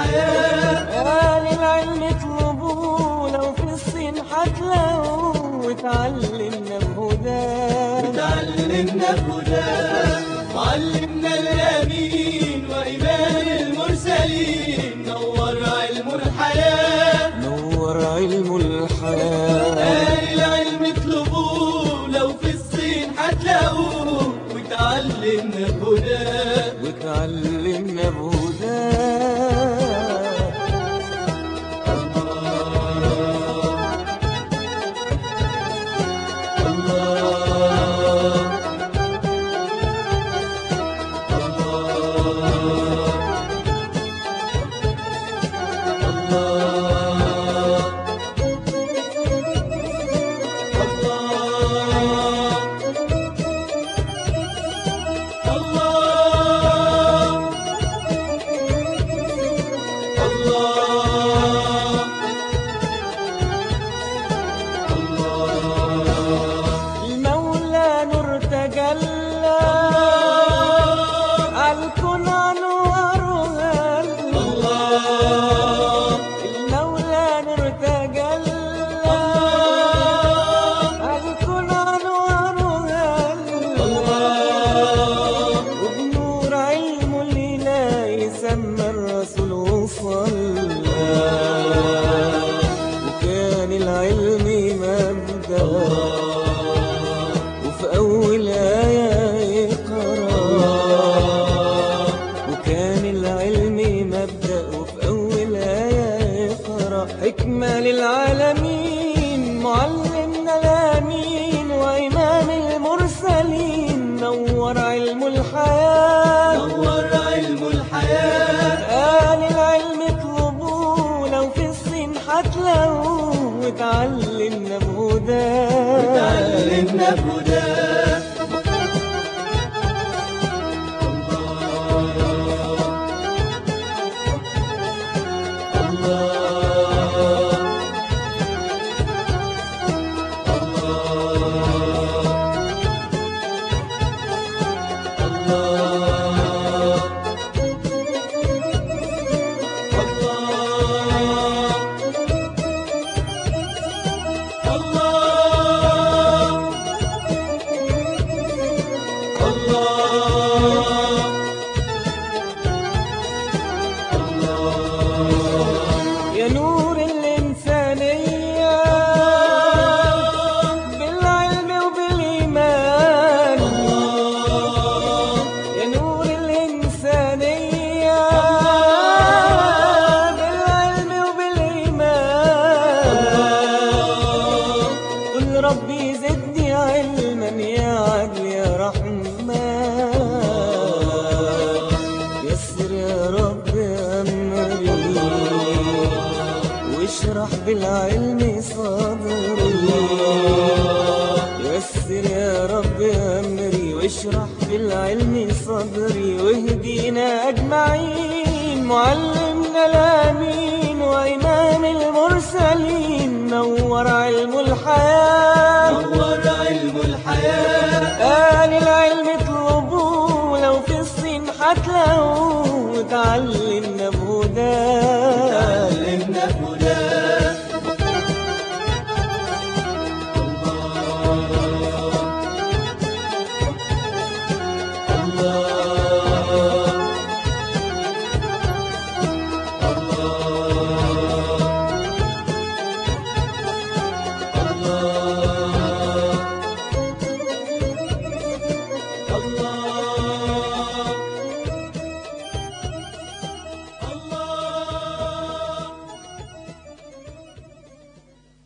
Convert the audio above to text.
الحياة أهل العلم اطلبوا لو في الصين حتلاقوا وتعلمنا بهداه وتعلمنا بهداه وعلمنا اليمين وإيمان المرسلين نور علم الحياة نور علم الحياة أهل العلم اطلبوه لو في الصين هتلاقوه وتعلمنا بهداه وتعلمنا بهداه المولى نور تجلى عالكون انواره المولى نور تجلى عالكون انواره وبنور علمه الاله سمى الرسول وصلى وكان العلم مبدأ وفي أول آية يقرأ وكان العلم مبدأ وفي أول آية يقرأ حكمة للعالمين معلمنا الأمين وإمام المرسلين نور علم الحياة نور علم الحياة آل العلم اطلبوه لو في الصين حتلاقوه وتعلمنا بهداه تعلمنا بهداه يا نور الإنسانية بالعلم وبالإيمان يا نور الإنسانية بالعلم وبالإيمان قل ربي زدني علما يا عدل يا رحمن يسر يا رب أمري واشرح بالعلم صدري يسر يا رب أمري واشرح بالعلم صدري واهدينا أجمعين معلمنا الأمين وإمام المرسلين نور علم الحياة نور علم الحياة آل العلم اطلبوه لو في الصين حتلاقوه وتعلمنا بهداه تعلمنا بهداه الله